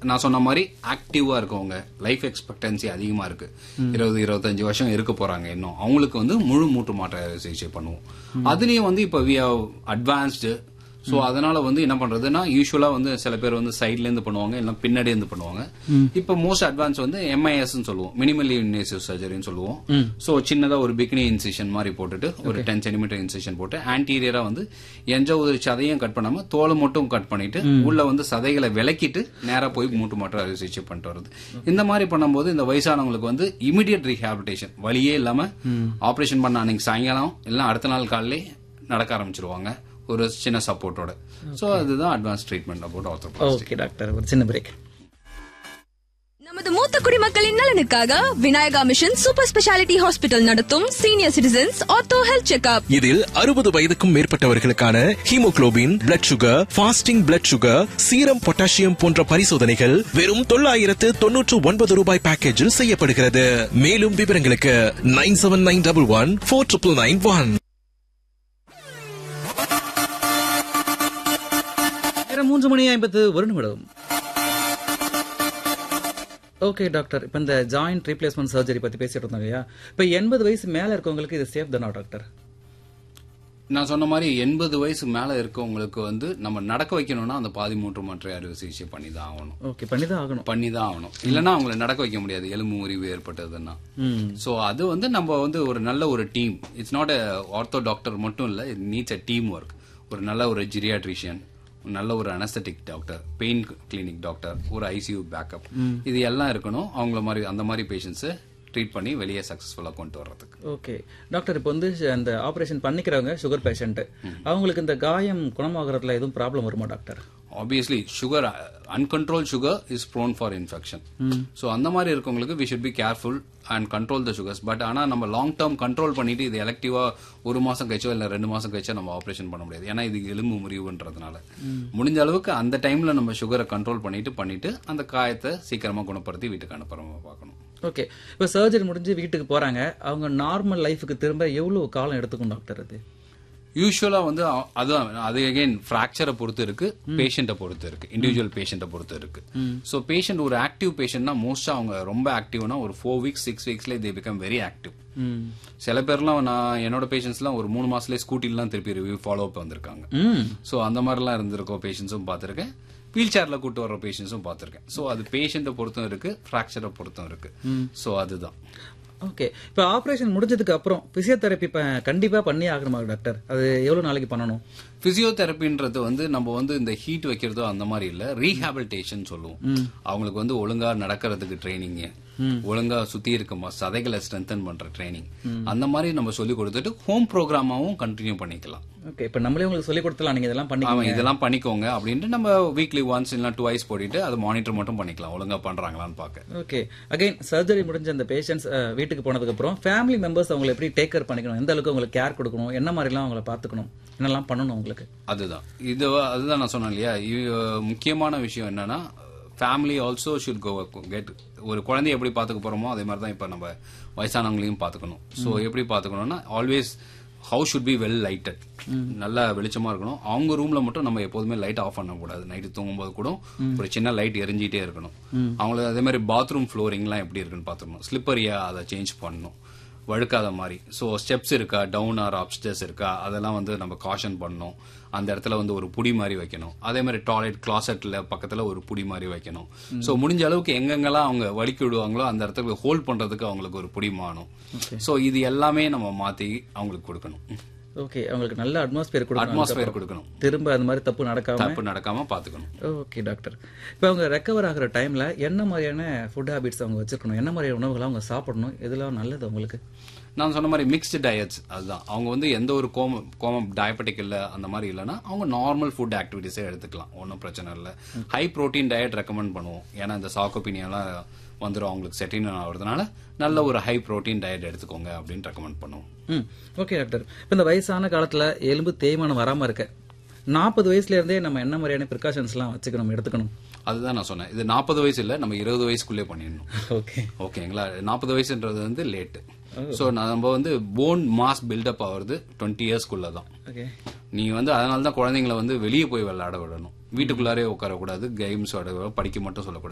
நான் சொன்ன மாதிரி ஆக்டிவா இருக்கவங்க லைஃப் எக்ஸ்பெக்டன்சி அதிகமா இருக்கு இருபது இருபத்தஞ்சு வருஷம் இருக்க போறாங்க இன்னும் அவங்களுக்கு வந்து முழு மூட்டு மாற்ற அறுவை சிகிச்சை பண்ணுவோம் அதுலயும் வந்து இப்ப வி அட்வான்ஸ்டு சோ அதனால வந்து என்ன பண்றதுன்னா யூஸ்வலா வந்து சில பேர் வந்து சைட்ல இருந்து பண்ணுவாங்க இல்ல பின்னாடி இருந்து பண்ணுவாங்க இப்ப மோஸ்ட் அட்வான்ஸ் வந்து எம்ஐஎஸ் சொல்லுவோம் மினிமலி இன்வேசிவ் சர்ஜரின்னு சொல்லுவோம் சோ சின்னதா ஒரு பிக்னி இன்சிஷன் மாதிரி போட்டுட்டு ஒரு டென் சென்டிமீட்டர் இன்சிஷன் போட்டு ஆன்டீரியரா வந்து எந்த ஒரு சதையும் கட் பண்ணாம தோலை மட்டும் கட் பண்ணிட்டு உள்ள வந்து சதைகளை விலக்கிட்டு நேரா போய் மூட்டு மாற்று அறுவை சிகிச்சை பண்ணிட்டு வருது இந்த மாதிரி பண்ணும்போது இந்த வயசானவங்களுக்கு வந்து இமிடியட் ரீஹாபிலிட்டேஷன் வழியே இல்லாம ஆபரேஷன் பண்ண அன்னைக்கு சாயங்காலம் இல்ல அடுத்த நாள் காலையிலே நடக்க ஆரம்பிச்சிருவாங்க ஒரு சின்ன சப்போர்ட்டோட சோ அதுதான் advance treatment about arthroplasty okay doctor ஒரு சின்ன பிரேக் நமது மூத்த குடிமக்களின் நலனுக்காக Vinayaka mission super speciality hospital நடத்தும் senior citizens ortho health checkup இதில் அறுபது வயதுக்கும் மேற்பட்டவர்களுக்கான haemoglobin blood sugar fasting blood sugar serum potassium போன்ற பரிசோதனைகள் வெறும் தொள்ளாயிரத்து தொன்னூற்று ஒன்பது ரூபாய் பேக்கேஜில் செய்யப்படுகிறது மேலும் விவரங்களுக்கு nine seven nine double one four triple nine one நேரம் மூன்று மணி ஐம்பத்து ஒரு நிமிடம் ஓகே டாக்டர் இப்போ இந்த ஜாயிண்ட் ரீப்ளேஸ்மெண்ட் சர்ஜரி பத்தி பேசிட்டு இருந்தோம் இல்லையா இப்போ எண்பது வயசு மேல இருக்கவங்களுக்கு இது சேஃப் தானா டாக்டர் நான் சொன்ன மாதிரி எண்பது வயசு மேல இருக்கவங்களுக்கு வந்து நம்ம நடக்க வைக்கணும்னா அந்த பாதி மூன்று மாற்று அறுவை சிகிச்சை பண்ணி தான் ஆகணும் ஓகே பண்ணி தான் ஆகணும் பண்ணி தான் ஆகணும் இல்லைன்னா அவங்களை நடக்க வைக்க முடியாது எலும்பு முறிவு ஏற்பட்டதுன்னா ம் சோ அது வந்து நம்ம வந்து ஒரு நல்ல ஒரு team it's not ortho doctor மட்டும் இல்ல it needs a team work ஒரு நல்ல ஒரு ஜிரியாட்ரிஷியன் நல்ல ஒரு anaesthetic doctor pain clinic doctor ஒரு ஐசியூ பேக்கப் இது எல்லாம் இருக்கணும் அவங்கள மாதிரி அந்த மாதிரி பேஷண்ட்ஸை ட்ரீட் பண்ணி வெளியே சக்ஸஸ்ஃபுல்லாக கொண்டு வர்றதுக்கு ஓகே டாக்டர் இப்போ வந்து அந்த ஆபரேஷன் பண்ணிக்கிறவங்க சுகர் பேஷண்ட் அவங்களுக்கு இந்த காயம் குணமாகறதுல எதுவும் ப்ராப்ளம் வருமா doctor obviously sugar uncontrol sugar is prone for infection so அந்த மாதிரி இருக்கவங்களுக்கு we should be careful and control the sugars but ஆனால் நம்ம லாங் டேர்ம் கண்ட்ரோல் பண்ணிட்டு இது எலக்டிவா ஒரு மாசம் கழிச்சோ இல்லை ரெண்டு மாசம் கழிச்சோ நம்ம ஆப்ரேஷன் பண்ண முடியாது ஏன்னா இது எலும்பு முறிவுன்றதுனால முடிஞ்ச அளவுக்கு அந்த டைம்ல நம்ம சுகரை கண்ட்ரோல் பண்ணிட்டு பண்ணிட்டு அந்த காயத்தை சீக்கிரமா குணப்படுத்தி வீட்டுக்கு அனுப்புறோமா பார்க்கணும் ஓகே இப்போ சர்ஜரி முடிஞ்சு வீட்டுக்கு போறாங்க அவங்க நார்மல் லைஃபுக்கு திரும்ப எவ்வளவு காலம் எடுத்துக்கும் டாக்டர் அது யூஸ்வலா வந்து அ- அதான் அது அகைன் ஃப்ராக்சரை பொறுத்து இருக்கு பேஷண்ட்டை பொறுத்து இருக்கு இண்டிவிஜுவல் பேஷண்ட்டை பொறுத்து இருக்கு ஸோ பேஷண்ட் ஒரு ஆக்டிவ் பேஷண்ட்னா மோஸ்டா அவங்க ரொம்ப ஆக்டிவ்னா ஒரு ஃபோர் வீக்ஸ் சிக்ஸ் வீக்ஸ்ல they become very active hmm சில பேர்லாம் நான் என்னோட பேஷண்ட்ஸ்லாம் ஒரு மூணு மாசத்துலேயே ஸ்கூட்டிலாம் திருப்பி ரிவ்யூ ஃபாலோ அப் வந்திருக்காங்க ம் ஸோ அந்த மாதிரிலாம் இருந்திருக்கோம் பேஷண்ட்ஸும் பார்த்துருக்கேன் வீல் சேர்ல கூட்டு வர்ற பேஷண்ட்ஸும் பார்த்துருக்கேன் ஸோ அது பேஷண்ட்டை பொறுத்தும் இருக்கு ஃப்ராக்சரை பொறுத்தும் இருக்கு ஸோ அதுதான் ஓகே இப்போ ஆபரேஷன் முடிஞ்சதுக்கு அப்புறம் பிசியோதெரப்பி இப்போ கண்டிப்பா பண்ணி ஆகணுமா டாக்டர் அது எவ்வளவு நாளைக்கு பண்ணணும் பிசியோதெரப்பின்றது வந்து நம்ம வந்து இந்த ஹீட் வைக்கிறதோ அந்த மாதிரி இல்ல ரீஹாபிலிட்டேஷன் சொல்லுவோம் அவங்களுக்கு வந்து ஒழுங்கா நடக்கிறதுக்கு ட்ரைனிங் ஒழுங்கா சுத்தி இருக்க ம- சதைகளை ஸ்ட்ரென்தன் பண்ற ட்ரைனிங் அந்த மாதிரி நம்ம சொல்லி கொடுத்துட்டு ஹோம் ப்ரோக்ராமாவும் கண்டினியூ பண்ணிக்கலாம் ஓகே இப்போ நம்மளே உங்களுக்கு சொல்லி கொடுத்தலாம் நீங்க இதெல்லாம் பண்ணி ஆமா இதெல்லாம் பண்ணிக்கோங்க அப்படின்ட்டு நம்ம வீக்லி ஒன்ஸ் இல்லைன்னா டுவைஸ் போட்டுட்டு அதை மானிட்டர் மட்டும் பண்ணிக்கலாம் ஒழுங்கா பண்றாங்களான்னு பார்க்க ஓகே அகைன் சர்ஜரி முடிஞ்ச அந்த பேஷண்ட்ஸ் வீட்டுக்கு போனதுக்கு அப்புறம் ஃபேமிலி மெம்பர்ஸ் அவங்களை எப்படி டேக் கேர் பண்ணிக்கணும் எந்த அளவுக்கு அவங்களுக்கு கேர் கொடுக்கணும் என்ன மாதிரிலாம் அவங்கள பார்த்துக்கணும் என்னெல்லாம் பண்ணணும் அவங்களுக்கு அதுதான் இது வ- அதுதான் நான் சொன்னேன் இல்லையா இது, முக்கியமான விஷயம் என்னன்னா family also should go get ஒரு குழந்தைய எப்படி பார்த்துக்க போறோமோ அதே மாதிரி தான் இப்போ நம்ம வயசானவங்களையும் பார்த்துக்கணும் ஸோ எப்படி பார்த்துக்கணும்னா always house should be well lighted நல்லா வெளிச்சமா இருக்கணும் அவங்க ரூம்ல மட்டும் நம்ம எப்போதுமே லைட் ஆஃப் பண்ணக்கூடாது நைட்டு தூங்கும்போது கூட ஒரு சின்ன லைட் எரிஞ்சிட்டே இருக்கணும் அவங்களுக்கு அதே மாதிரி பாத்ரூம் ஃப்ளோரிங்லாம் எப்படி இருக்குன்னு பார்த்துக்கணும் ஸ்லிப்பரியா அதை சேஞ்ச் பண்ணணும் வழுக்காத மாதிரி ஸோ ஸ்டெப்ஸ் இருக்கா டவுன் ஆர் அப்ஸ்டர்ஸ் இருக்கா அதெல்லாம் வந்து நம்ம காஷன் பண்ணணும் அந்த இடத்துல வந்து ஒரு புடி மாதிரி வைக்கணும் அதே மாதிரி டாய்லெட் கிளாசெட்ல பக்கத்துல ஒரு புடி மாதிரி வைக்கணும் ஸோ முடிஞ்ச அளவுக்கு எங்கெங்கெல்லாம் அவங்க வலிக்கி விடுவாங்களோ அந்த இடத்துல ஹோல்ட் பண்றதுக்கு அவங்களுக்கு ஒரு புடி மாணும் ஸோ இது எல்லாமே நம்ம மாத்தி அவங்களுக்கு கொடுக்கணும் ஓகே அவங்களுக்கு நல்ல அட்மாஸ்பியர் கொடுக்கணும் அட்மாஸ்பியர் கொடுக்கணும் திரும்ப அந்த மாதிரி தப்பு நடக்காம தப்பு நடக்காம பாத்துக்கணும் ஓகே டாக்டர் இப்போ அவங்க ரெக்கவர் ஆகிற டைம்ல என்ன மாதிரியான ஃபுட் ஹாபிட்ஸ் அவங்க வச்சிருக்கணும் என்ன மாதிரியான உணவுகளை அவங்க சாப்பிடணும் இதெல்லாம் நல்லது அவங்களுக்கு நான் சொன்ன மாதிரி மிக்ஸ்டு டயட்ஸ் அதுதான் அவங்க வந்து எந்த ஒரு கோமம் கோமம் டயபெட்டிக் இல்லை அந்த மாதிரி இல்லைன்னா அவங்க நார்மல் ஃபுட் ஆக்டிவிட்டிஸே எடுத்துக்கலாம் ஒன்றும் பிரச்சனை இல்லை ஹை ப்ரோட்டீன் டயட் ரெக்கமெண்ட் பண்ணுவோம் ஏன்னா இந்த சாக்கோபினியெல்லாம் வந்துடும் அவங்களுக்கு செட்டின் ஆகுறதுனால நல்ல ஒரு ஹை ப்ரோட்டீன் டயட் எடுத்துக்கோங்க அப்படின்னு ரெக்கமெண்ட் பண்ணுவோம் ம் ஓகே டாக்டர் இப்போ இந்த வயசான காலத்துல எலும்பு தேய்மானம் வராம இருக்க நாற்பது வயசுல இருந்தே நம்ம என்ன மாதிரியான ப்ரிகாஷன்ஸ்லாம் வச்சுக்கணும் எடுத்துக்கணும் அதுதான் நான் சொன்னேன் இது நாற்பது வயசு இல்லை நம்ம இருபது வயசுக்குள்ளே பண்ணிடணும் ஓகே ஓகேங்களா நாற்பது வயசுன்றது வந்து லேட்டு ஸோ நம்ம வந்து போன் மாஸ் பில்டப் ஆகுறது டுவெண்ட்டி இயர்ஸ்க்குள்ள தான் ஓகே நீ வந்து அதனால தான் குழந்தைங்களை வந்து வெளியே போய் விளையாட விடணும் வீட்டுக்குள்ளாரே உட்காரக்கூடாது கேம்ஸ் விளையாட படிக்க மட்டும் சொல்லக்கூடாது